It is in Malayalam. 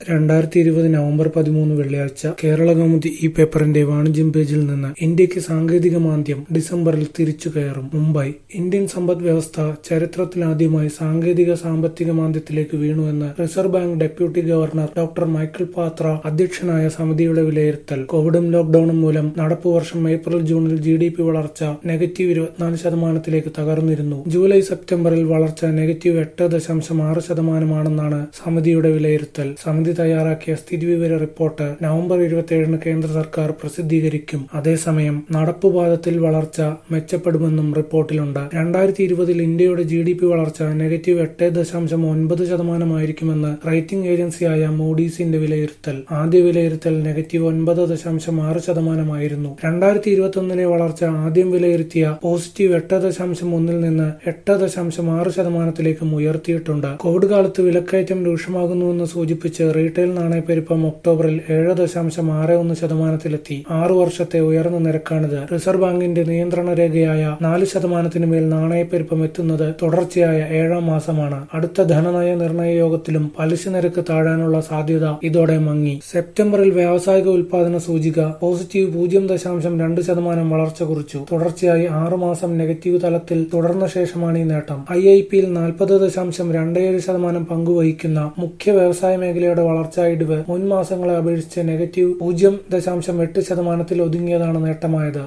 രണ്ടായിരത്തി ഇരുപത് നവംബർ പതിമൂന്ന് വെള്ളിയാഴ്ച കേരളകൗമുദി ഈ പേപ്പറിന്റെ വാണിജ്യം പേജിൽ നിന്ന് ഇന്ത്യക്ക് സാങ്കേതിക മാന്ദ്യം ഡിസംബറിൽ തിരിച്ചു കയറും മുംബൈ ഇന്ത്യൻ സമ്പദ് വ്യവസ്ഥ ചരിത്രത്തിലാദ്യമായി സാങ്കേതിക സാമ്പത്തിക മാന്ദ്യത്തിലേക്ക് വീണുവെന്ന് reserve bank deputy governor doctor Michael Patra അധ്യക്ഷനായ സമിതിയുടെ വിലയിരുത്തൽ കോവിഡും ലോക്ഡൌണും മൂലം നടപ്പു വർഷം ഏപ്രിൽ ജൂണിൽ ജി ഡി പി വളർച്ച നെഗറ്റീവ് ഇരുപത്തിനാല് ശതമാനത്തിലേക്ക് തകർന്നിരുന്നു ജൂലൈ സെപ്റ്റംബറിൽ വളർച്ച നെഗറ്റീവ് എട്ട് ദശാംശം ആറ് ശതമാനമാണെന്നാണ് സമിതിയുടെ വിലയിരുത്തൽ സമിതി തയ്യാറാക്കിയ സ്ഥിതിവിവര റിപ്പോർട്ട് നവംബർ ഇരുപത്തിയേഴിന് കേന്ദ്ര സർക്കാർ പ്രസിദ്ധീകരിക്കും അതേസമയം നടപ്പുപാദത്തിൽ വളർച്ച മെച്ചപ്പെടുമെന്നും റിപ്പോർട്ടിലുണ്ട് രണ്ടായിരത്തി ഇരുപതിൽ ഇന്ത്യയുടെ ജി ഡി പി വളർച്ച നെഗറ്റീവ് എട്ട് ദശാംശം ഒൻപത് ശതമാനമായിരിക്കുമെന്ന് റേറ്റിംഗ് ഏജൻസിയായ മൂഡീസിന്റെ വിലയിരുത്തൽ ആദ്യ വിലയിരുത്തൽ നെഗറ്റീവ് ഒൻപത് ദശാംശം ആറ് ശതമാനമായിരുന്നു രണ്ടായിരത്തി ഇരുപത്തൊന്നിലെ വളർച്ച ആദ്യം വിലയിരുത്തിയ പോസിറ്റീവ് എട്ട് ദശാംശം ഒന്നിൽ നിന്ന് എട്ട് ദശാംശം ആറ് ശതമാനത്തിലേക്കും ഉയർത്തിയിട്ടുണ്ട് കോവിഡ് കാലത്ത് വിലക്കയറ്റം രൂക്ഷമാകുന്നുവെന്ന് സൂചിപ്പിച്ച് റീറ്റെയിൽ നാണയപ്പെരുപ്പം ഒക്ടോബറിൽ ഏഴ് ദശാംശം ആറ് ഒന്ന് ശതമാനത്തിലെത്തി ആറു വർഷത്തെ ഉയർന്ന നിരക്കാണിത് റിസർവ് ബാങ്കിന്റെ നിയന്ത്രണ രേഖയായ നാല് ശതമാനത്തിന് മേൽ നാണയപ്പെരുപ്പം എത്തുന്നത് തുടർച്ചയായ ഏഴാം മാസമാണ് അടുത്ത ധനനയ നിർണയ യോഗത്തിലും പലിശ നിരക്ക് താഴാനുള്ള സാധ്യത ഇതോടെ മങ്ങി സെപ്റ്റംബറിൽ വ്യാവസായിക ഉൽപാദന സൂചിക പോസിറ്റീവ് പൂജ്യം ദശാംശം രണ്ട് ശതമാനം വളർച്ച കുറിച്ചു തുടർച്ചയായി ആറു മാസം നെഗറ്റീവ് തലത്തിൽ തുടർന്ന ശേഷമാണ് ഈ നേട്ടം ഐ ഐ പിയിൽ നാൽപ്പത് ദശാംശം രണ്ട് ഏഴ് ശതമാനം പങ്കുവഹിക്കുന്ന മുഖ്യ വ്യവസായ മേഖലയുടെ വളർച്ചാ ഇടിവ് മുൻ മാസങ്ങളെ അപേക്ഷിച്ച് നെഗറ്റീവ് പൂജ്യം ദശാംശം എട്ട് ശതമാനത്തിൽ ഒതുങ്ങിയതാണ് നേട്ടമായത്